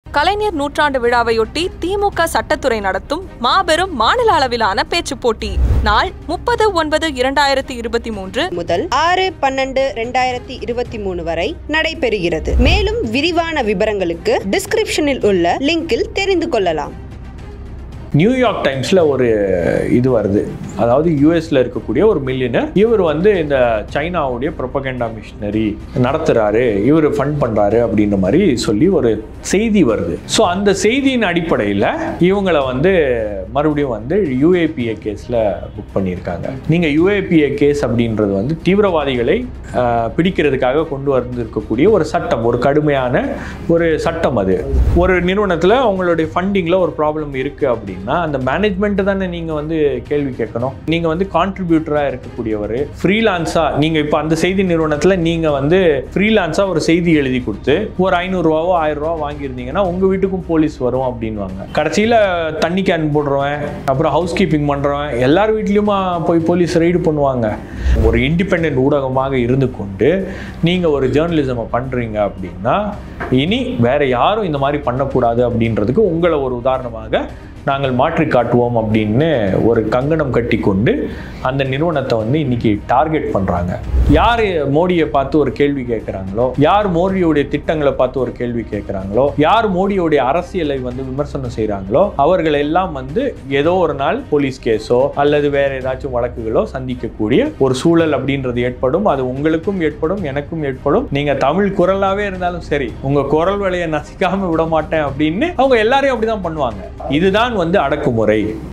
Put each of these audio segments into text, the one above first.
கலைஞர் நூற்றாண்டு விழாவையொட்டி திமுக சட்டத்துறை நடத்தும் மாபெரும் மாநில அளவிலான பேச்சுப் போட்டி நாள் முப்பது ஒன்பது இரண்டாயிரத்தி இருபத்தி மூன்று முதல் ஆறு பன்னெண்டு ரெண்டாயிரத்தி இருபத்தி மூணு வரை நடைபெறுகிறது மேலும் விரிவான விவரங்களுக்கு டிஸ்கிரிப்ஷனில் உள்ள லிங்கில் தெரிந்து கொள்ளலாம் நியூயார்க் டைம்ஸில் ஒரு இது வருது அதாவது யூஎஸில் இருக்கக்கூடிய ஒரு மில்லியனர் இவர் வந்து இந்த சைனாவுடைய ப்ரொபகண்டா மிஷினரி நடத்துகிறாரு இவர் ஃபண்ட் பண்ணுறாரு அப்படின்ற மாதிரி சொல்லி ஒரு செய்தி வருது ஸோ அந்த செய்தியின் அடிப்படையில் இவங்களை வந்து மறுபடியும் வந்து யூஏபிஏ கேஸில் புக் பண்ணியிருக்காங்க நீங்கள் யூஏபிஏ கேஸ் அப்படின்றது வந்து தீவிரவாதிகளை ஆஹ், பிடிக்கிறதுக்காக கொண்டு வந்திருக்கக்கூடிய ஒரு சட்டம் ஒரு கடுமையான ஒரு சட்டம் அது ஒரு நிறுவனத்தில் அவங்களுடைய ஃபண்டிங்கில் ஒரு ப்ராப்ளம் இருக்குது அப்படின்னா அந்த மேனேஜ்மெண்ட்டு தானே நீங்கள் வந்து கேள்வி கேட்கணும் நீங்கள் வந்து கான்ட்ரிபியூட்டராக இருக்கக்கூடியவர் ஃப்ரீலான்ஸாக நீங்கள் இப்போ அந்த செய்தி நிறுவனத்தில் நீங்கள் வந்து ஃப்ரீலான்ஸாக ஒரு செய்தி எழுதி கொடுத்து ஒரு ஐநூறுரூவாவோ ஆயிரம் ரூபா வாங்கியிருந்தீங்கன்னா உங்கள் வீட்டுக்கும் போலீஸ் வரும் அப்படின்வாங்க கடைசியில் தண்ணி கேன் போடுறவன் அப்புறம் ஹவுஸ் கீப்பிங் பண்ணுறவன் எல்லார் வீட்லேயுமா போய் போலீஸ் ரைடு பண்ணுவாங்க ஒரு இண்டிபெண்ட் ஊடகமாக இருந்து கொண்டு நீங்கள் ஒரு ஜேர்னலிசமை பண்ணுறீங்க அப்படின்னா இனி வேற யாரும் இந்த மாதிரி பண்ணக்கூடாது அப்படின்றதுக்கு உங்களை ஒரு உதாரணமாக நாங்கள் மாற்றி காட்டுவோம் அப்படின்னு ஒரு கங்கணம் கட்டி கொண்டு அந்த நிறுவனத்தை வந்து இன்னைக்கு டார்கெட் பண்ணுறாங்க யார் மோடியை பார்த்து ஒரு கேள்வி கேட்குறாங்களோ யார் மோடியுடைய திட்டங்களை பார்த்து ஒரு கேள்வி கேட்குறாங்களோ யார் மோடியுடைய அரசியலை வந்து விமர்சனம் செய்கிறாங்களோ அவர்கள் எல்லாம் வந்து ஏதோ ஒரு நாள் போலீஸ் கேஸோ அல்லது வேற ஏதாச்சும் வழக்குகளோ சந்திக்கக்கூடிய ஒரு சூழல் அப்படின்றது ஏற்படும் அது உங்களுக்கும் ஏற்படும் எனக்கும் ஏற்படும் நீங்க தமிழ் குரலாவே இருந்தாலும் சரி உங்க குரல் வலையை நசிக்காம விட மாட்டேன் அப்படின்னு அவங்க எல்லாரையும் அப்படிதான் பண்ணுவாங்க இதுதான் வந்து அடக்குமுறை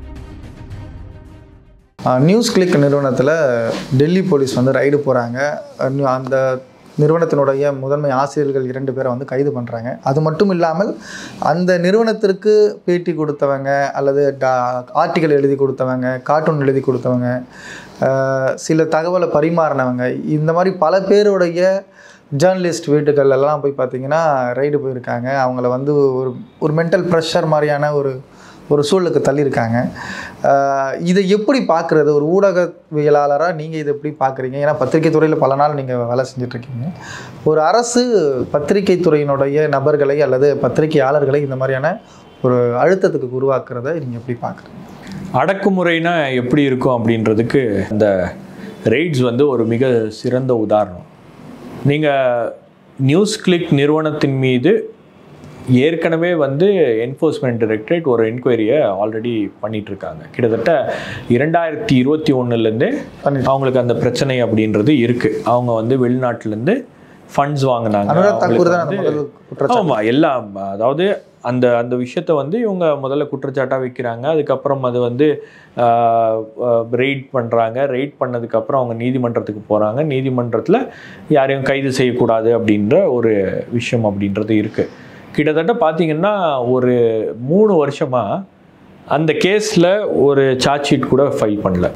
நியூஸ் கிளிக் நிறுவனத்தில் டெல்லி போலீஸ் வந்து ரைடு போகிறாங்க அந்த நிறுவனத்தினுடைய முதன்மை ஆசிரியர்கள் இரண்டு பேரை வந்து கைது பண்ணுறாங்க அது மட்டும் இல்லாமல் அந்த நிறுவனத்திற்கு பேட்டி கொடுத்தவங்க அல்லது ஆர்டிக்கல் எழுதி கொடுத்தவங்க கார்ட்டூன் எழுதி கொடுத்தவங்க அஹ், சில தகவலை பரிமாறினவங்க இந்த மாதிரி பல பேருடைய ஜேர்னலிஸ்ட் வீட்டுகள் எல்லாம் போய் பார்த்தீங்கன்னா ரைடு போயிருக்காங்க அவங்கள வந்து ஒரு ஒரு மென்டல் ப்ரெஷர் மாதிரியான ஒரு ஒரு சூழலுக்கு தள்ளியிருக்காங்க ஆஹ் இதை எப்படி பார்க்குறது ஒரு ஊடகவியலாளராக நீங்கள் இதை எப்படி பார்க்குறீங்க ஏன்னா பத்திரிகை துறையில் பல நாள் நீங்கள் வேலை செஞ்சிட்ருக்கீங்க ஒரு அரசு பத்திரிகை துறையினுடைய நபர்களை அல்லது பத்திரிகையாளர்களை இந்த மாதிரியான ஒரு அழுத்தத்துக்கு உருவாக்குறத நீங்கள் எப்படி பார்க்குறீங்க அடக்குமுறைனா எப்படி இருக்கும் அப்படின்றதுக்கு இந்த ரெய்ட்ஸ் வந்து ஒரு மிக சிறந்த உதாரணம் நீங்கள் நியூஸ் கிளிக் நிறுவனத்தின் மீது ஏற்கனவே வந்து என்ஃபோர்ஸ்மெண்ட் டைரக்டரேட் ஒரு என்கொயரியை ஆல்ரெடி பண்ணிட்டு இருக்காங்க கிட்டத்தட்ட இரண்டாயிரத்தி இருபத்தி ஒன்றுலேருந்தே பண்ணிட்டு. அவங்களுக்கு அந்த பிரச்சனை அப்படின்றது இருக்குது அவங்க வந்து வெளிநாட்டிலேருந்து ஃபண்ட்ஸ் வாங்கினாங்க அனுராக் தாக்கூர் தான் அந்த அவங்களுக்கு முதல் வந்து- குற்றச்சாட்டு ஆமா எல்லாம் அதாவது அந்த அந்த விஷயத்த வந்து இவங்க முதல்ல குற்றச்சாட்டாக வைக்கிறாங்க அதுக்கப்புறம் அது வந்து ரெய்ட் பண்ணுறாங்க ரெய்ட் பண்ணதுக்கப்புறம் அவங்க நீதிமன்றத்துக்கு போகிறாங்க நீதிமன்றத்தில் யாரையும் கைது செய்யக்கூடாது அப்படின்ற ஒரு விஷயம் அப்படின்றது இருக்குது கிட்டத்தட்ட பார்த்தீங்கன்னா ஒரு மூணு வருஷமாக அந்த கேஸில் ஒரு சார்ஜ் ஷீட் கூட ஃபைல் பண்ணல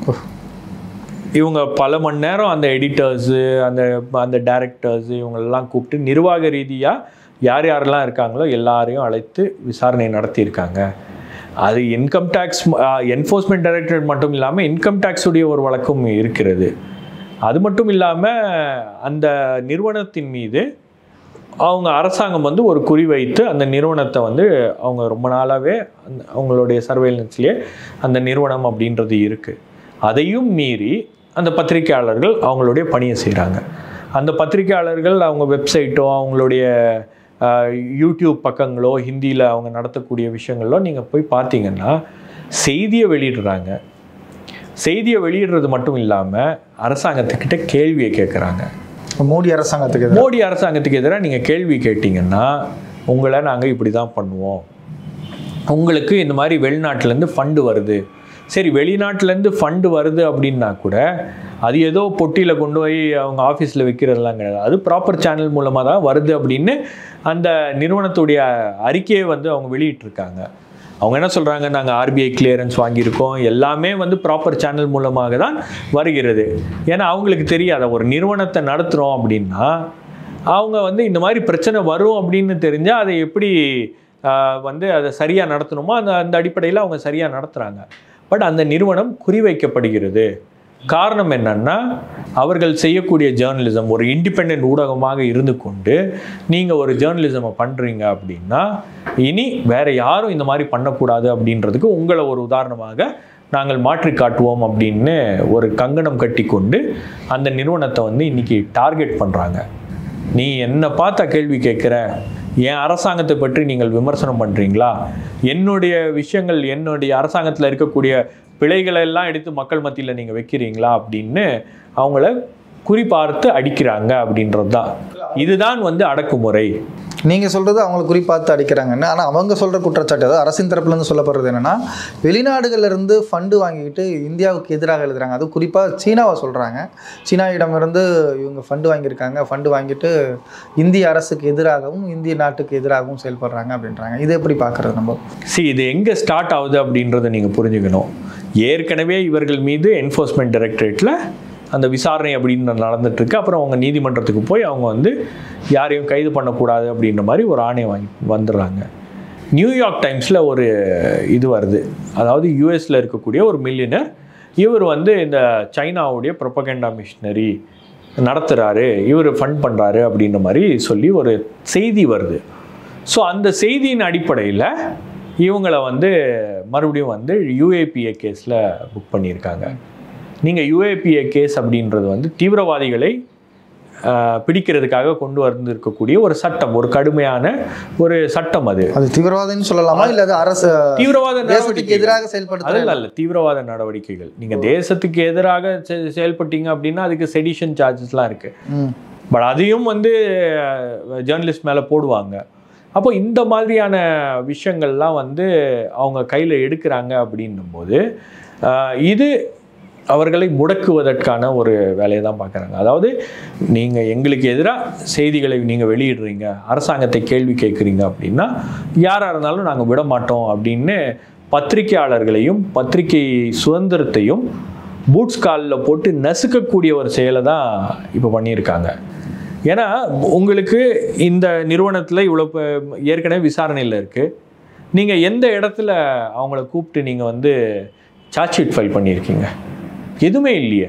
இவங்க பல மணி நேரம் அந்த எடிட்டர்ஸு அந்த அந்த டேரக்டர்ஸ் இவங்களெல்லாம் கூப்பிட்டு நிர்வாக ரீதியாக யார் யாரெல்லாம் இருக்காங்களோ எல்லாரையும் அழைத்து விசாரணை நடத்தியிருக்காங்க அது இன்கம் டேக்ஸ் என்ஃபோர்ஸ்மெண்ட் டைரக்டரேட் மட்டும் இல்லாமல் இன்கம் டேக்ஸுடைய ஒரு வழக்கும் இருக்கிறது அது மட்டும் இல்லாமல் அந்த நிறுவனத்தின் மீது அவங்க அரசாங்கம் வந்து ஒரு குறிவைத்து அந்த நிறுவனத்தை வந்து அவங்க ரொம்ப நாளாகவே அந்த அவங்களுடைய சர்வேலன்ஸ்லேயே அந்த நிறுவனம் அப்படின்றது இருக்குது அதையும் மீறி அந்த பத்திரிக்கையாளர்கள் அவங்களுடைய பணியை செய்கிறாங்க அந்த பத்திரிக்கையாளர்கள் அவங்க வெப்சைட்டோ அவங்களுடைய ஆஹ், யூடியூப் பக்கங்களோ ஹிந்தியில் அவங்க நடத்தக்கூடிய விஷயங்களோ நீங்கள் போய் பார்த்தீங்கன்னா செய்தியை வெளியிடுறாங்க செய்தியை வெளியிடுறது மட்டும் இல்லாமல் அரசாங்கத்துக்கிட்ட கேள்வியை கேட்குறாங்க மோடி அரசாங்கத்துக்கு எதிராக மோடி அரசாங்கத்துக்கு எதிராக நீங்கள் கேள்வி கேட்டிங்கன்னா உங்களை நாங்கள் இப்படி தான் பண்ணுவோம் உங்களுக்கு இந்த மாதிரி வெளிநாட்டிலேருந்து ஃபண்டு வருது சரி வெளிநாட்டிலேருந்து ஃபண்டு வருது அப்படின்னா கூட அது ஏதோ பொட்டியில் கொண்டு போய் அவங்க ஆஃபீஸில் வைக்கிறதெல்லாம் கிடையாது அது ப்ராப்பர் சேனல் மூலமாக தான் வருது அப்படின்னு அந்த நிறுவனத்துடைய அறிக்கையை வந்து அவங்க வெளியிட்டிருக்காங்க அவங்க என்ன சொல்கிறாங்க நாங்கள் ஆர்பிஐ கிளியரன்ஸ் வாங்கியிருக்கோம் எல்லாமே வந்து ப்ராப்பர் சேனல் மூலமாக தான் வருகிறது ஏன்னா அவங்களுக்கு தெரியாத ஒரு நிறுவனத்தை நடத்துகிறோம் அப்படின்னா அவங்க வந்து இந்த மாதிரி பிரச்சனை வரும் அப்படின்னு தெரிஞ்சால் அதை எப்படி ஆஹ், வந்து அதை சரியாக நடத்தணுமோ அந்த அந்த அடிப்படையில் அவங்க சரியாக நடத்துகிறாங்க பட் அந்த நிறுவனம் குறிவைக்கப்படுகிறது காரணம் என்னன்னா அவர்கள் செய்யக்கூடிய ஜேர்னலிசம் ஒரு இண்டிபெண்ட் ஊடகமாக இருந்து கொண்டு நீங்கள் ஒரு ஜேர்னலிசமை பண்ணுறீங்க அப்படின்னா இனி வேற யாரும் இந்த மாதிரி பண்ணக்கூடாது அப்படின்றதுக்கு உங்களை ஒரு உதாரணமாக நாங்கள் மாற்றி காட்டுவோம் அப்படின்னு ஒரு கங்கணம் கட்டி கொண்டு அந்த நிறுவனத்தை வந்து இன்னைக்கு டார்கெட் பண்ணுறாங்க நீ என்ன பார்த்தா கேள்வி கேட்குற என் அரசாங்கத்தை பற்றி நீங்கள் விமர்சனம் பண்ணுறீங்களா என்னுடைய விஷயங்கள் என்னுடைய அரசாங்கத்தில் இருக்கக்கூடிய பிழைகளை எல்லாம் எடுத்து மக்கள் மத்தியில் நீங்கள் வைக்கிறீங்களா அப்படின்னு அவங்கள குறிப்பார்த்து அடிக்கிறாங்க அப்படின்றது தான் இதுதான் வந்து அடக்குமுறை நீங்கள் சொல்கிறது அவங்களை குறிப்பாத்து அடிக்கிறாங்கன்னு ஆனால் அவங்க சொல்கிற குற்றச்சாட்டு அதாவது அரசின் தரப்புலேருந்து சொல்லப்படுறது என்னென்னா வெளிநாடுகள்ல இருந்து ஃபண்டு வாங்கிக்கிட்டு இந்தியாவுக்கு எதிராக எழுதுறாங்க அது குறிப்பாக சீனாவை சொல்கிறாங்க சீனாவிடமிருந்து இவங்க ஃபண்டு வாங்கியிருக்காங்க ஃபண்டு வாங்கிட்டு இந்திய அரசுக்கு எதிராகவும் இந்திய நாட்டுக்கு எதிராகவும் செயல்படுறாங்க அப்படின்றாங்க இதை எப்படி பார்க்குறது நம்ம see இது எங்கே ஸ்டார்ட் ஆகுது அப்படின்றத நீங்கள் புரிஞ்சுக்கணும் ஏற்கனவே இவர்கள் மீது என்ஃபோர்ஸ்மெண்ட் டைரக்டரேட்டில் அந்த விசாரணை அப்படின்னு நடந்துட்டு இருக்கு அப்புறம் அவங்க நீதிமன்றத்துக்கு போய் அவங்க வந்து யாரையும் கைது பண்ணக்கூடாது அப்படின்ற மாதிரி ஒரு ஆணையம் வாங்கி வந்துடுறாங்க நியூயார்க் டைம்ஸில் ஒரு இது வருது அதாவது யூஎஸில் இருக்கக்கூடிய ஒரு மில்லியனர் இவர் வந்து இந்த சைனாவுடைய ப்ரொபகண்டா மிஷினரி நடத்துகிறாரு இவர் ஃபண்ட் பண்ணுறாரு அப்படின்ற மாதிரி சொல்லி ஒரு செய்தி வருது ஸோ அந்த செய்தியின் அடிப்படையில் இவங்களை வந்து மறுபடியும் வந்து யூஏபிஏ கேஸில் புக் பண்ணியிருக்காங்க நீங்கள் யூஏபிஏ கேஸ் அப்படின்றது வந்து தீவிரவாதிகளை ஆஹ், பிடிக்கிறதுக்காக கொண்டு வந்திருக்கக்கூடிய ஒரு சட்டம் ஒரு கடுமையான ஒரு சட்டம் அது அது தீவிரவாதம்னு சொல்லலாமா இல்லை அது அரசு தீவிரவாத தேசத்துக்கு நடவடிக்கைகள். எதிராக செயல்படுத்துறது அதெல்லாம் இல்லை தீவிரவாத நடவடிக்கைகள் நீங்க தேசத்துக்கு எதிராக செ- செயல்பட்டீங்க அப்படின்னா அதுக்கு செடிஷன் சார்ஜஸ்லாம் இருக்கு ம் பட் அதையும் வந்து ஜேர்னலிஸ்ட் மேலே போடுவாங்க அப்போ இந்த மாதிரியான விஷயங்கள்லாம் வந்து அவங்க கையில் எடுக்கிறாங்க அப்படின்னும் போது ஆஹ், இது அவர்களை முடக்குவதற்கான ஒரு வேலையை தான் பார்க்குறாங்க அதாவது நீங்கள் எங்களுக்கு எதிராக செய்திகளை நீங்கள் வெளியிடுறீங்க அரசாங்கத்தை கேள்வி கேட்குறீங்க அப்படின்னா யாராக இருந்தாலும் நாங்கள் விட மாட்டோம் அப்படின்னு பத்திரிகையாளர்களையும் பத்திரிகை சுதந்திரத்தையும் பூட்ஸ் காலில் போட்டு நசுக்கக்கூடிய ஒரு செயலை தான் இப்போ பண்ணியிருக்காங்க ஏன்னா உங்களுக்கு இந்த நிறுவனத்தில் இவ்வளோ ப- ஏற்கனவே விசாரணையில் இருக்குது நீங்கள் எந்த இடத்துல அவங்கள கூப்பிட்டு நீங்கள் வந்து சார்ஜ் ஷீட் ஃபைல் பண்ணியிருக்கீங்க எதுவுமே இல்லையே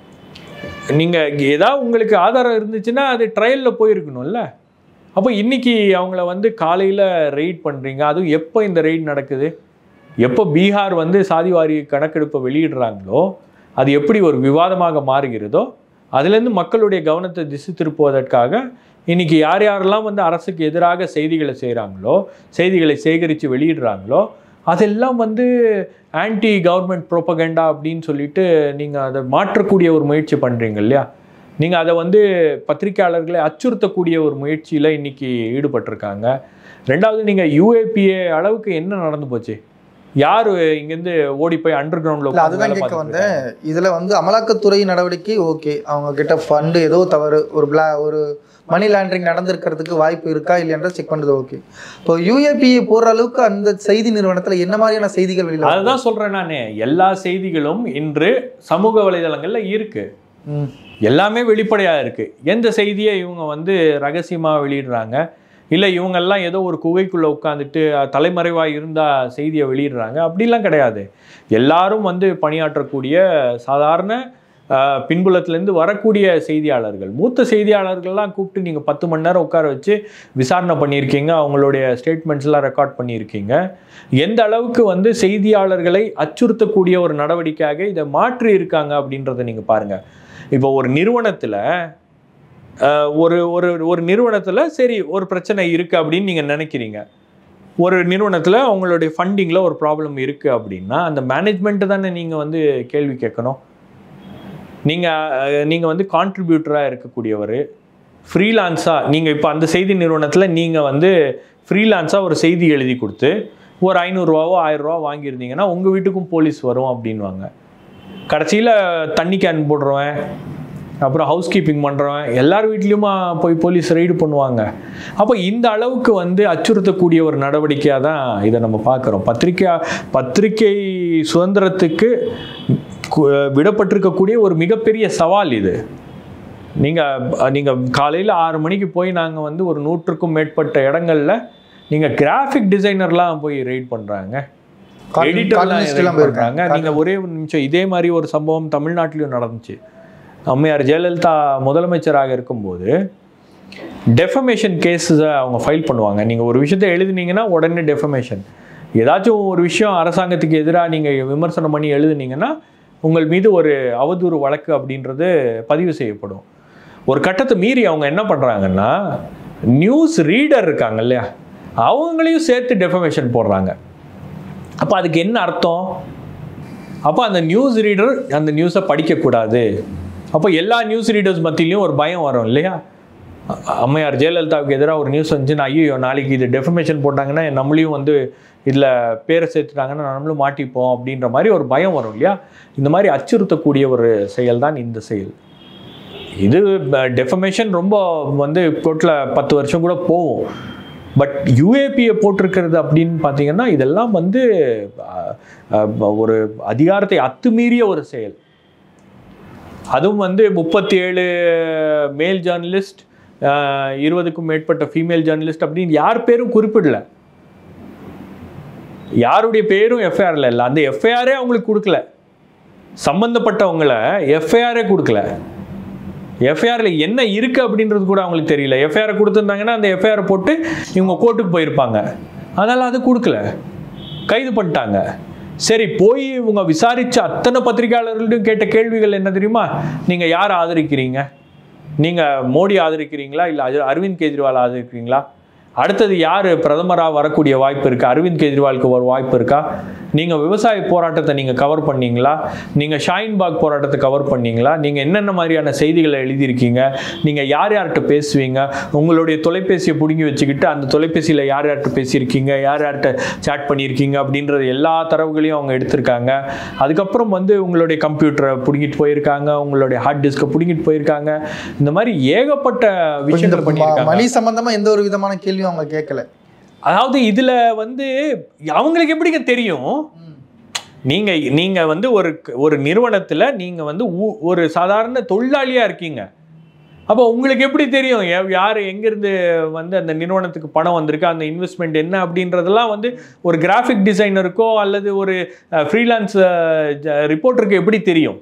நீங்கள் ஏதாவது உங்களுக்கு ஆதாரம் இருந்துச்சுன்னா அது ட்ரையலில் போயிருக்கணும்ல அப்போ இன்னைக்கு அவங்கள வந்து காலையில் ரெய்ட் பண்ணுறீங்க அதுவும் எப்போ இந்த ரெய்ட் நடக்குது எப்போ பீகார் வந்து சாதிவாரி கணக்கெடுப்பை வெளியிடுறாங்களோ அது எப்படி ஒரு விவாதமாக மாறுகிறதோ அதுலேருந்து மக்களுடைய கவனத்தை திசை திருப்புவதற்காக இன்னைக்கு யார் யாரெல்லாம் வந்து அரசுக்கு எதிராக செய்திகளை செய்கிறாங்களோ செய்திகளை சேகரித்து வெளியிடுறாங்களோ அதெல்லாம் வந்து ஆன்டி கவர்மெண்ட் ப்ரோபகண்டா அப்படின்னு சொல்லிட்டு நீங்கள் அதை மாற்றக்கூடிய ஒரு முயற்சி பண்ணுறீங்க இல்லையா நீங்கள் அதை வந்து பத்திரிக்கையாளர்களை அச்சுறுத்தக்கூடிய ஒரு முயற்சியில் இன்னைக்கு ஈடுபட்டிருக்காங்க ரெண்டாவது நீங்கள் யூஏபிஏ அளவுக்கு என்ன நடந்து போச்சு யார் இங்கேருந்து ஓடி போய் அண்டர் இல்ல அதுதான் கேட்க வந்தேன் இதுல வந்து அமலாக்கத்துறை நடவடிக்கை ஓகே அவங்க கிட்ட ஃபண்டு ஏதோ தவறு ஒரு பிளா ஒரு மணி லாண்டரிங் நடந்திருக்கிறதுக்கு வாய்ப்பு இருக்கா இல்லையன்ற செக் பண்றது ஓகே இப்போ யூஏபிஏ போற அளவுக்கு அந்த செய்தி நிறுவனத்துல என்ன மாதிரியான செய்திகள் வெளியில வருது? அதுதான் சொல்கிறேன் நான் எல்லா செய்திகளும் இன்று சமூக வலைதளங்கள்ல இருக்கு ம். எல்லாமே வெளிப்படையாக இருக்குது எந்த செய்தியை இவங்க வந்து ரகசியமாக வெளியிடுறாங்க இல்லை இவங்கெல்லாம் ஏதோ ஒரு குகைக்குள்ளே உட்காந்துட்டு தலைமறைவாக இருந்தால் செய்தியை வெளியிடுறாங்க அப்படிலாம் கிடையாது எல்லாரும் வந்து பணியாற்றக்கூடிய சாதாரண ஆஹ், பின்புலத்திலேருந்து வரக்கூடிய செய்தியாளர்கள் மூத்த செய்தியாளர்கள்லாம் கூப்பிட்டு நீங்கள் பத்து மணி நேரம் உட்கார வச்சு விசாரணை பண்ணியிருக்கீங்க அவங்களுடைய ஸ்டேட்மெண்ட்ஸ்லாம் ரெக்கார்ட் பண்ணியிருக்கீங்க எந்த அளவுக்கு வந்து செய்தியாளர்களை அச்சுறுத்தக்கூடிய ஒரு நடவடிக்கையாக இதை மாற்றி இருக்காங்க அப்படின்றத நீங்கள் பாருங்கள் இப்போ ஒரு நிறுவனத்தில் ஒரு ஒரு ஒரு நிறுவனத்தில் சரி ஒரு பிரச்சனை இருக்குது அப்படின்னு நீங்கள் நினைக்கிறீங்க ஒரு நிறுவனத்தில் அவங்களுடைய ஃபண்டிங்கில் ஒரு ப்ராப்ளம் இருக்குது அப்படின்னா அந்த மேனேஜ்மெண்ட்டு தானே நீங்கள் வந்து கேள்வி கேட்கணும் நீங்கள் நீங்கள் வந்து கான்ட்ரிபியூட்டராக இருக்கக்கூடியவர் ஃப்ரீலான்ஸாக நீங்கள் இப்போ அந்த செய்தி நிறுவனத்தில் நீங்கள் வந்து ஃப்ரீலான்ஸாக ஒரு செய்தி எழுதி கொடுத்து ஒரு ஐநூறுரூவாவோ ஆயிரரூவா வாங்கியிருந்தீங்கன்னா உங்கள் வீட்டுக்கும் போலீஸ் வரும் அப்படின்வாங்க கடைசியில் தண்ணி கேன் போடுறவன் அப்புறம் ஹவுஸ் கீப்பிங் பண்ணுறவன் எல்லார் வீட்லேயுமா போய் போலீஸ் ரெய்டு பண்ணுவாங்க அப்போ இந்த அளவுக்கு வந்து அச்சுறுத்தக்கூடிய ஒரு நடவடிக்கையாக தான் இதை நம்ம பார்க்குறோம் பத்திரிக்கை பத்திரிகை சுதந்திரத்துக்கு கு- விடப்பட்டிருக்கக்கூடிய ஒரு மிகப்பெரிய சவால் இது நீங்கள் நீங்கள் காலையில் ஆறு மணிக்கு போய் நாங்கள் வந்து ஒரு நூற்றுக்கும் மேற்பட்ட இடங்கள்ல நீங்கள் கிராஃபிக் டிசைனர்லாம் போய் ரெய்ட் பண்ணுறாங்க Column- எடிட்டர்லாம் columnist எல்லாம் போயிருக்காங்க போயிருக்காங்க. நீங்க ஒரே ஒரு நிமிஷம் இதே மாதிரி ஒரு சம்பவம் தமிழ்நாட்டிலும் நடந்துச்சு அம்மையார் ஜெயலலிதா முதலமைச்சராக இருக்கும்போது டெஃபமேஷன் கேஸை அவங்க ஃபைல் பண்ணுவாங்க நீங்கள் ஒரு விஷயத்தை எழுதுனீங்கன்னா உடனே டெஃபமேஷன் ஏதாச்சும் ஒரு விஷயம் அரசாங்கத்துக்கு எதிராக நீங்கள் விமர்சனம் பண்ணி எழுதுனீங்கன்னா உங்கள் மீது ஒரு அவதூறு வழக்கு அப்படின்றது பதிவு செய்யப்படும் ஒரு கட்டத்தை மீறி அவங்க என்ன பண்ணுறாங்கன்னா நியூஸ் ரீடர் இருக்காங்க இல்லையா அவங்களையும் சேர்த்து டெஃபமேஷன் போடுறாங்க அப்போ அதுக்கு என்ன அர்த்தம் அப்போ அந்த நியூஸ் ரீடர் அந்த நியூஸை படிக்கக்கூடாது அப்போ எல்லா நியூஸ் ரீடர்ஸ் மத்தியிலையும் ஒரு பயம் வரும் இல்லையா அ- அம்மையார் ஜெயலலிதாவுக்கு எதிராக ஒரு நியூஸ் வந்துச்சுன்னா ஐயோ நாளைக்கு இது டெஃபமேஷன் போட்டாங்கன்னா நம்மளையும் வந்து இதில் பேரை சேர்த்துட்டாங்கன்னா நம்மளும் மாட்டிப்போம் அப்படின்ற மாதிரி ஒரு பயம் வரும் இல்லையா இந்த மாதிரி அச்சுறுத்தக்கூடிய ஒரு செயல் தான் இந்த செயல் இது டெஃபமேஷன் ரொம்ப வந்து கோர்ட்டில் பத்து வருஷம் கூட போகும் பட் யூஏபியை போட்டிருக்கிறது அப்படின்னு பார்த்தீங்கன்னா இதெல்லாம் வந்து அஹ், அஹ், ஒரு அதிகாரத்தை அத்துமீறிய ஒரு செயல் அதுவும் வந்து முப்பத்தி ஏழு மேல் ஜேர்னலிஸ்ட் இருபதுக்கும் மேற்பட்ட ஃபீமேல் ஜேர்னலிஸ்ட் அப்படின்னு யார் பேரும் குறிப்பிடல யாருடைய பேரும் எஃப்ஐஆர்ல இல்லை அந்த எஃப்ஐஆரே அவங்களுக்கு கொடுக்கல சம்பந்தப்பட்டவங்களை எஃப்ஐஆரே கொடுக்கல எஃப்ஐஆர்ல என்ன இருக்கு அப்படின்றது கூட அவங்களுக்கு தெரியல எஃப்ஐஆர் கொடுத்துருந்தாங்கன்னா அந்த எஃப்ஐஆர் போட்டு இவங்க கோர்ட்டுக்கு போயிருப்பாங்க அதனால அது கொடுக்கல கைது பண்ணிட்டாங்க சரி போய் இவங்க விசாரிச்ச அத்தனை பத்திரிகையாளர்கள்ட்டும் கேட்ட கேள்விகள் என்ன தெரியுமா நீங்க யார் ஆதரிக்கிறீங்க நீங்க மோடி ஆதரிக்கிறீங்களா இல்ல அஜ- அரவிந்த் கெஜ்ரிவால் ஆதரிக்கிறீங்களா அடுத்தது யார் பிரதமராக வரக்கூடிய வாய்ப்பு இருக்கா அரவிந்த் கெஜ்ரிவாலுக்கு ஒரு வாய்ப்பு இருக்கா நீங்கள் விவசாய போராட்டத்தை நீங்கள் கவர் பண்ணீங்களா நீங்கள் ஷாயின்பாக் போராட்டத்தை கவர் பண்ணீங்களா நீங்கள் என்னென்ன மாதிரியான செய்திகளை எழுதியிருக்கீங்க நீங்கள் யார் யார்கிட்ட பேசுவீங்க உங்களுடைய தொலைபேசியை பிடுங்கி வச்சுக்கிட்டு அந்த தொலைபேசியில் யார் யார்கிட்ட பேசியிருக்கீங்க யார் யார்கிட்ட சேட் பண்ணியிருக்கீங்க அப்படின்றது எல்லா தரவுகளையும் அவங்க எடுத்திருக்காங்க அதுக்கப்புறம் வந்து உங்களுடைய கம்ப்யூட்டரை பிடுங்கிட்டு போயிருக்காங்க உங்களுடைய ஹார்ட் டிஸ்கை பிடுங்கிட்டு போயிருக்காங்க இந்த மாதிரி ஏகப்பட்ட இந்த விஷயங்கள் ம- பண்ணியிருக்காங்க மணி சம்பந்தமா எந்த ஒரு விதமான கேள்வியும் அவங்க கேட்கல அதாவது இதுல வந்து அவங்களுக்கு எப்படிங்க தெரியும் நீங்க நீங்க வந்து ஒரு ஒரு நிறுவனத்துல நீங்க வந்து ஊ- ஒரு சாதாரண தொழிலாளியா இருக்கீங்க அப்போ உங்களுக்கு எப்படி தெரியும் யா- யார் எங்கேருந்து வந்து அந்த நிறுவனத்துக்கு பணம் வந்திருக்கு அந்த இன்வெஸ்ட்மெண்ட் என்ன அப்படின்றதெல்லாம் வந்து ஒரு கிராஃபிக் டிசைனருக்கோ அல்லது ஒரு ஃப்ரீலான்ஸ் ரிப்போர்ட்டருக்கு எப்படி தெரியும்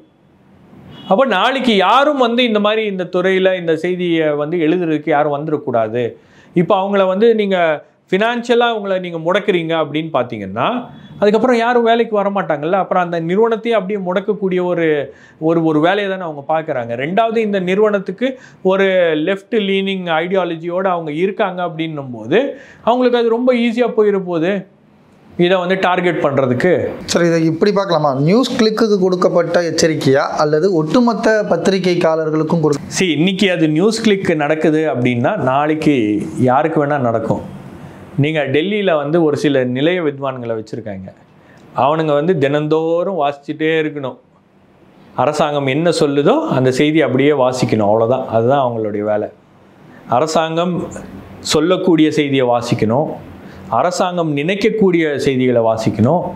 அப்போ நாளைக்கு யாரும் வந்து இந்த மாதிரி இந்த துறையில் இந்த செய்தியை வந்து எழுதுறதுக்கு யாரும் வந்துடக்கூடாது இப்போ அவங்கள வந்து நீங்கள் ஃபினான்ஷியலாக அவங்கள நீங்கள் முடக்குறீங்க அப்படின்னு பார்த்தீங்கன்னா அதுக்கப்புறம் யாரும் வேலைக்கு வர மாட்டாங்கல்ல அப்புறம் அந்த நிறுவனத்தையே அப்படியே முடக்கக்கூடிய ஒரு ஒரு ஒரு வேலையை தானே அவங்க பார்க்குறாங்க ரெண்டாவது இந்த நிறுவனத்துக்கு ஒரு லெஃப்ட் லீனிங் ஐடியாலஜியோடு அவங்க இருக்காங்க அப்படின்னும் போது அவங்களுக்கு அது ரொம்ப ஈஸியாக போயிட போகுது இதை வந்து டார்கெட் பண்ணுறதுக்கு சரி இதை இப்படி பார்க்கலாமா நியூஸ் கிளிக்குக்கு கொடுக்கப்பட்ட எச்சரிக்கையா அல்லது ஒட்டுமொத்த பத்திரிகைக்காரர்களுக்கும் கொடு சி இன்னைக்கு அது நியூஸ் கிளிக் நடக்குது அப்படின்னா நாளைக்கு யாருக்கு வேணால் நடக்கும் நீங்கள் டெல்லியில் வந்து ஒரு சில நிலைய வித்வான்களை வச்சுருக்காங்க அவனுங்க வந்து தினந்தோறும் வாசிச்சுட்டே இருக்கணும் அரசாங்கம் என்ன சொல்லுதோ அந்த செய்தி அப்படியே வாசிக்கணும் அவ்வளோதான் அதுதான் அவங்களுடைய வேலை அரசாங்கம் சொல்லக்கூடிய செய்தியை வாசிக்கணும் அரசாங்கம் நினைக்கக்கூடிய செய்திகளை வாசிக்கணும்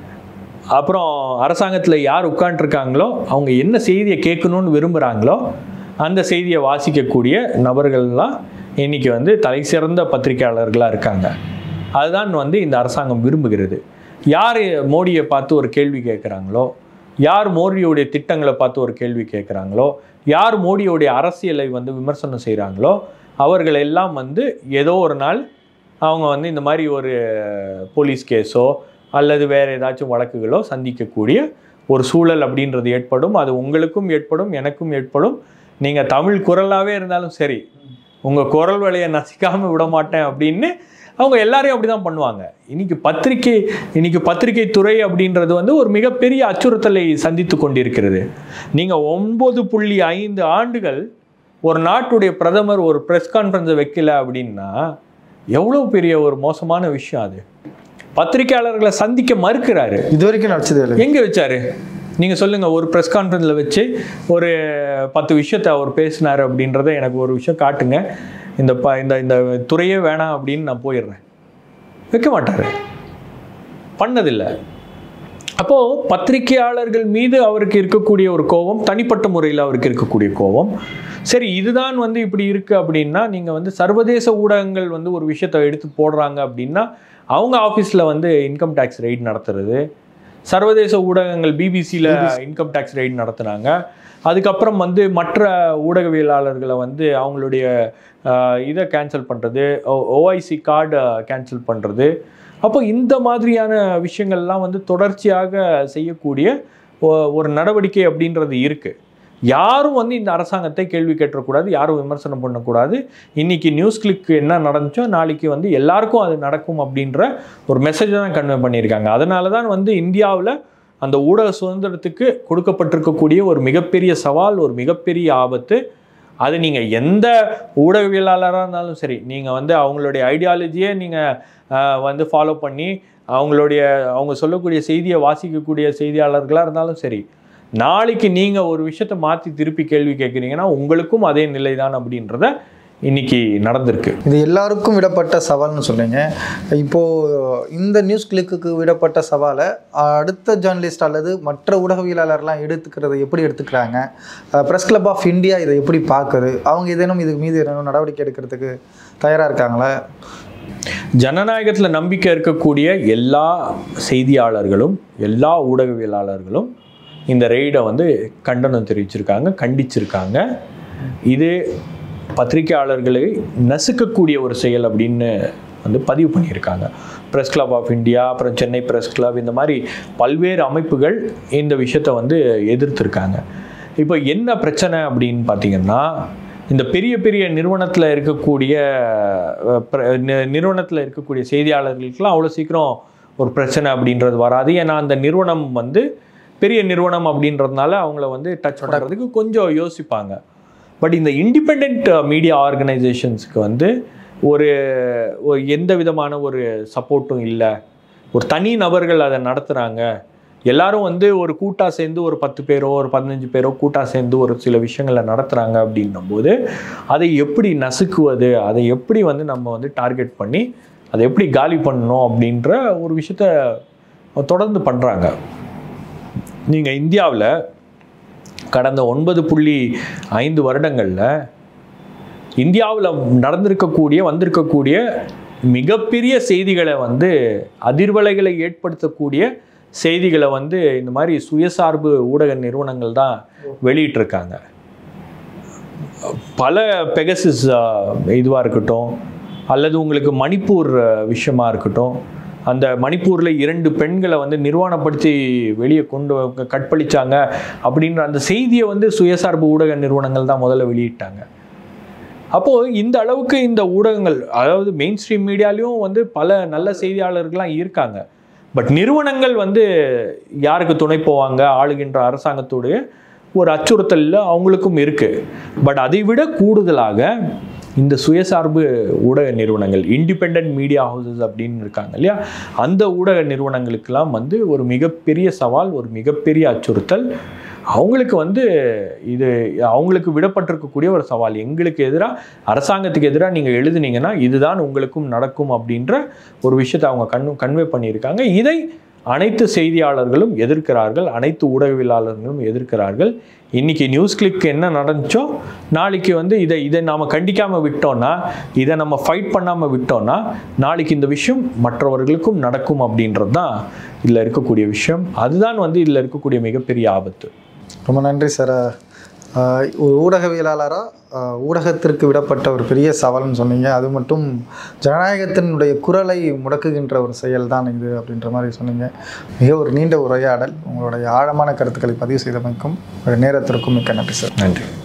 அப்புறம் அரசாங்கத்தில் யார் உட்காண்ட்ருக்காங்களோ அவங்க என்ன செய்தியை கேட்கணும்னு விரும்புகிறாங்களோ அந்த செய்தியை வாசிக்கக்கூடிய நபர்கள்லாம் இன்னைக்கு வந்து தலை சிறந்த பத்திரிகையாளர்களாக இருக்காங்க அதுதான் வந்து இந்த அரசாங்கம் விரும்புகிறது யார் மோடியை பார்த்து ஒரு கேள்வி கேட்குறாங்களோ யார் மோடியுடைய திட்டங்களை பார்த்து ஒரு கேள்வி கேட்குறாங்களோ யார் மோடியுடைய அரசியலை வந்து விமர்சனம் செய்கிறாங்களோ அவர்கள் எல்லாம் வந்து ஏதோ ஒரு நாள் அவங்க வந்து இந்த மாதிரி ஒரு போலீஸ் கேஸோ அல்லது வேறு ஏதாச்சும் வழக்குகளோ சந்திக்கக்கூடிய ஒரு சூழல் அப்படின்றது ஏற்படும் அது உங்களுக்கும் ஏற்படும் எனக்கும் ஏற்படும் நீங்கள் தமிழ் குரலாகவே இருந்தாலும் சரி உங்கள் குரல் வலையை நசிக்காமல் விட மாட்டேன் அப்படின்னு அவங்க எல்லாரையும் அப்படி தான் பண்ணுவாங்க இன்னைக்கு பத்திரிகை இன்னைக்கு பத்திரிகை துறை அப்படின்றது வந்து ஒரு மிகப்பெரிய அச்சுறுத்தலை சந்தித்து கொண்டிருக்கிறது நீங்கள் ஒன்பது புள்ளி ஐந்து ஆண்டுகள் ஒரு நாட்டுடைய பிரதமர் ஒரு ப்ரெஸ் கான்ஃபரன்ஸை வைக்கல அப்படின்னா எவ்வளோ பெரிய ஒரு மோசமான விஷயம் அது பத்திரிக்கையாளர்களை சந்திக்க மறுக்கிறாரு இது வரைக்கும் நடிச்சதே இல்லை எங்கே வச்சாரு நீங்கள் சொல்லுங்கள் ஒரு ப்ரெஸ் கான்ஃபரன்ஸில் வச்சு ஒரு பத்து விஷயத்தை அவர் பேசினார் அப்படின்றத எனக்கு ஒரு விஷயம் காட்டுங்க இந்த ப இந்த இந்த துறையே வேணாம் அப்படின்னு நான் போயிடுறேன் வைக்க மாட்டார் பண்ணதில்லை அப்போ பத்திரிகையாளர்கள் மீது அவருக்கு இருக்கக்கூடிய ஒரு கோபம் தனிப்பட்ட முறையில் அவருக்கு இருக்கக்கூடிய கோபம் சரி இதுதான் வந்து இப்படி இருக்கு அப்படின்னா நீங்க வந்து சர்வதேச ஊடகங்கள் வந்து ஒரு விஷயத்தை எடுத்து போடுறாங்க அப்படின்னா அவங்க ஆஃபீஸில் வந்து இன்கம் டேக்ஸ் ரெய்ட் நடத்துறது சர்வதேச ஊடகங்கள் பிபிசியில் இன்கம் டேக்ஸ் ரெய்ட் நடத்துனாங்க அதுக்கப்புறம் வந்து மற்ற ஊடகவியலாளர்களை வந்து அவங்களுடைய ஆஹ், இதை கேன்சல் பண்ணுறது ஓஐசி கார்டு கேன்சல் பண்ணுறது அப்போ இந்த மாதிரியான விஷயங்கள்லாம் வந்து தொடர்ச்சியாக செய்யக்கூடிய ஒ- ஒரு நடவடிக்கை அப்படின்றது இருக்குது யாரும் வந்து இந்த அரசாங்கத்தை கேள்வி கேட்டக்கூடாது யாரும் விமர்சனம் பண்ணக்கூடாது இன்னைக்கு நியூஸ் கிளிக் என்ன நடந்துச்சோ நாளைக்கு வந்து எல்லாருக்கும் அது நடக்கும் அப்படின்ற ஒரு மெசேஜை தான் கன்வே பண்ணியிருக்காங்க அதனால தான் வந்து இந்தியாவில் அந்த ஊடக சுதந்திரத்துக்கு கொடுக்கப்பட்டிருக்கக்கூடிய ஒரு மிகப்பெரிய சவால் ஒரு மிகப்பெரிய ஆபத்து அது நீங்கள் எந்த ஊடகவியலாளராக இருந்தாலும் சரி நீங்கள் வந்து அவங்களுடைய ஐடியாலஜியை நீங்கள் வந்து ஃபாலோ பண்ணி அவங்களுடைய அவங்க சொல்லக்கூடிய செய்தியை வாசிக்கக்கூடிய செய்தியாளர்களாக இருந்தாலும் சரி நாளைக்கு நீங்கள் ஒரு விஷயத்தை மாற்றி திருப்பி கேள்வி கேட்குறீங்கன்னா உங்களுக்கும் அதே நிலை தான் அப்படின்றத இன்னைக்கு நடந்திருக்கு இது எல்லாருக்கும் விடப்பட்ட சவால்னு சொல்றீங்க இப்போ இந்த நியூஸ் கிளிக்கு விடப்பட்ட சவாலை அடுத்த ஜேர்னலிஸ்ட் அல்லது மற்ற ஊடகவியலாளர்லாம் எடுத்துக்கிறத எப்படி எடுத்துக்கிறாங்க ப்ரெஸ் கிளப் ஆஃப் இந்தியா இதை எப்படி பார்க்குது அவங்க ஏதேனும் இதுக்கு மீது ஏதேனும் நடவடிக்கை எடுக்கிறதுக்கு தயாராக இருக்காங்களா ஜனநாயகத்தில் நம்பிக்கை இருக்கக்கூடிய எல்லா செய்தியாளர்களும் எல்லா ஊடகவியலாளர்களும் இந்த ரெய்டை வந்து கண்டனம் தெரிவிச்சிருக்காங்க கண்டிச்சிருக்காங்க இது பத்திரிகையாளர்களை நசுக்கக்கூடிய ஒரு செயல் அப்படின்னு வந்து பதிவு பண்ணியிருக்காங்க ப்ரெஸ் கிளப் ஆஃப் இந்தியா அப்புறம் சென்னை ப்ரெஸ் கிளப் இந்த மாதிரி பல்வேறு அமைப்புகள் இந்த விஷயத்தை வந்து எதிர்த்திருக்காங்க இப்போ என்ன பிரச்சனை அப்படின்னு பார்த்தீங்கன்னா இந்த பெரிய பெரிய நிறுவனத்தில் இருக்கக்கூடிய நிறுவனத்தில் இருக்கக்கூடிய செய்தியாளர்களுக்கெல்லாம் அவ்வளோ சீக்கிரம் ஒரு பிரச்சனை அப்படின்றது வராது ஏன்னா அந்த நிறுவனம் வந்து பெரிய நிறுவனம் அப்படின்றதுனால அவங்கள வந்து டச் பண்ணுறதுக்கு கொஞ்சம் யோசிப்பாங்க பட் இந்த இண்டிபெண்ட் மீடியா ஆர்கனைசேஷன்ஸ்க்கு வந்து ஒரு ஒரு எந்த விதமான ஒரு சப்போர்ட்டும் இல்லை ஒரு தனி நபர்கள் அதை நடத்துகிறாங்க எல்லாரும் வந்து ஒரு கூட்டா சேர்ந்து ஒரு பத்து பேரோ ஒரு பதினஞ்சு பேரோ கூட்டா சேர்ந்து ஒரு சில விஷயங்களை நடத்துகிறாங்க அப்படின்னும் போது அதை எப்படி நசுக்குவது அதை எப்படி வந்து நம்ம வந்து டார்கெட் பண்ணி அதை எப்படி காலி பண்ணணும் அப்படின்ற ஒரு விஷயத்த தொடர்ந்து பண்ணுறாங்க நீங்கள் இந்தியாவில் கடந்த ஒன்பது புள்ளி ஐந்து வருடங்களில் இந்தியாவில் நடந்திருக்கக்கூடிய வந்திருக்கக்கூடிய மிகப்பெரிய செய்திகளை வந்து அதிர்வலைகளை ஏற்படுத்தக்கூடிய செய்திகளை வந்து இந்த மாதிரி சுயசார்பு ஊடக நிறுவனங்கள் தான் வெளியிட்டிருக்காங்க பல பெகசிஸ் இதுவாக இருக்கட்டும் அல்லது உங்களுக்கு மணிப்பூர் அஹ், விஷயமா இருக்கட்டும் அந்த மணிப்பூரில் இரண்டு பெண்களை வந்து நிர்வாணப்படுத்தி வெளியே கொண்டு வ- கற்பழிச்சாங்க அப்படின்ற அந்த செய்தியை வந்து சுயசார்பு ஊடக நிறுவனங்கள் தான் முதல்ல வெளியிட்டாங்க அப்போது இந்த அளவுக்கு இந்த ஊடகங்கள் அதாவது மெயின் ஸ்ட்ரீம் மீடியாலையும் வந்து பல நல்ல செய்தியாளர்கள்லாம் இருக்காங்க பட் நிறுவனங்கள் வந்து யாருக்கு துணை போவாங்க ஆளுகின்ற அரசாங்கத்துடைய ஒரு அச்சுறுத்தல் அவங்களுக்கும் இருக்குது பட் அதை விட கூடுதலாக இந்த சுயசார்பு ஊடக நிறுவனங்கள் இண்டிபெண்ட் மீடியா ஹவுசஸ் அப்படின்னு இருக்காங்க இல்லையா அந்த ஊடக நிறுவனங்களுக்கெல்லாம் வந்து ஒரு மிகப்பெரிய சவால் ஒரு மிகப்பெரிய அச்சுறுத்தல் அவங்களுக்கு வந்து இது அவங்களுக்கு விடப்பட்டிருக்கக்கூடிய ஒரு சவால் எங்களுக்கு எதிராக அரசாங்கத்துக்கு எதிராக நீங்கள் எழுதுனீங்கன்னா இதுதான் உங்களுக்கும் நடக்கும் அப்படின்ற ஒரு விஷயத்தை அவங்க கண்ணு கன்வே பண்ணியிருக்காங்க இதை அனைத்து செய்தியாளர்களும் எதிர்க்கிறார்கள் அனைத்து ஊடகவியலாளர்களும் எதிர்க்கிறார்கள் இன்னைக்கு நியூஸ் கிளிக் என்ன நடந்துச்சோ நாளைக்கு வந்து இதை இதை நாம் கண்டிக்காமல் விட்டோம்னா இதை நம்ம ஃபைட் பண்ணாமல் விட்டோம்னா நாளைக்கு இந்த விஷயம் மற்றவர்களுக்கும் நடக்கும் அப்படின்றது தான் இதில் இருக்கக்கூடிய விஷயம் அதுதான் வந்து இதில் இருக்கக்கூடிய மிகப்பெரிய ஆபத்து ரொம்ப நன்றி சார் ஆஹ் ஒரு ஊடகவியலாளராக ஊடகத்திற்கு விடப்பட்ட ஒரு பெரிய சவால்னு சொன்னீங்க அது மட்டும் ஜனநாயகத்தினுடைய குரலை முடக்குகின்ற ஒரு செயல் தான் இது அப்படின்ற மாதிரி சொன்னீங்க மிக ஒரு நீண்ட உரையாடல் உங்களுடைய ஆழமான கருத்துக்களை பதிவு செய்தமைக்கும் உங்களுடைய நேரத்திற்கும் மிக்க நன்றி சார் நன்றி